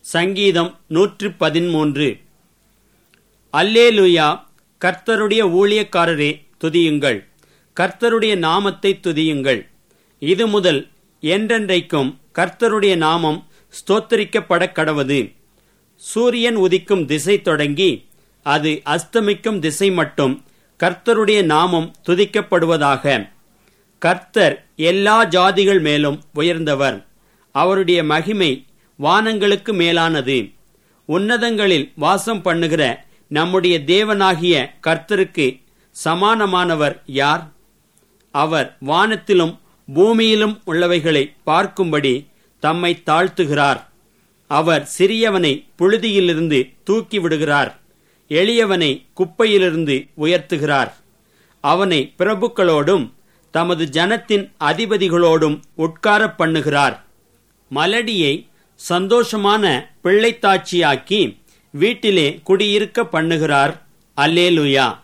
சங்கீதம் நூற்று பதிமூன்று அல்லேலுயா கர்த்தருடைய ஊழியக்காரரே துதியுங்கள் கர்த்தருடைய நாமத்தை துதியுங்கள் இது முதல் என்றென்றைக்கும் கர்த்தருடைய நாமம் ஸ்தோத்தரிக்கப்பட கடவது சூரியன் உதிக்கும் திசை தொடங்கி அது அஸ்தமிக்கும் திசை மட்டும் கர்த்தருடைய நாமம் துதிக்கப்படுவதாக கர்த்தர் எல்லா ஜாதிகள் மேலும் உயர்ந்தவர் அவருடைய மகிமை வானங்களுக்கு மேலானது உன்னதங்களில் வாசம் பண்ணுகிற நம்முடைய தேவனாகிய கர்த்தருக்கு சமானமானவர் யார் அவர் வானத்திலும் பூமியிலும் உள்ளவைகளை பார்க்கும்படி தம்மை தாழ்த்துகிறார் அவர் சிறியவனை புழுதியிலிருந்து தூக்கி விடுகிறார் எளியவனை குப்பையிலிருந்து உயர்த்துகிறார் அவனை பிரபுக்களோடும் தமது ஜனத்தின் அதிபதிகளோடும் உட்கார பண்ணுகிறார் மலடியை சந்தோஷமான பிள்ளைத்தாட்சியாக்கி வீட்டிலே குடியிருக்க பண்ணுகிறார் அல்லேலுயா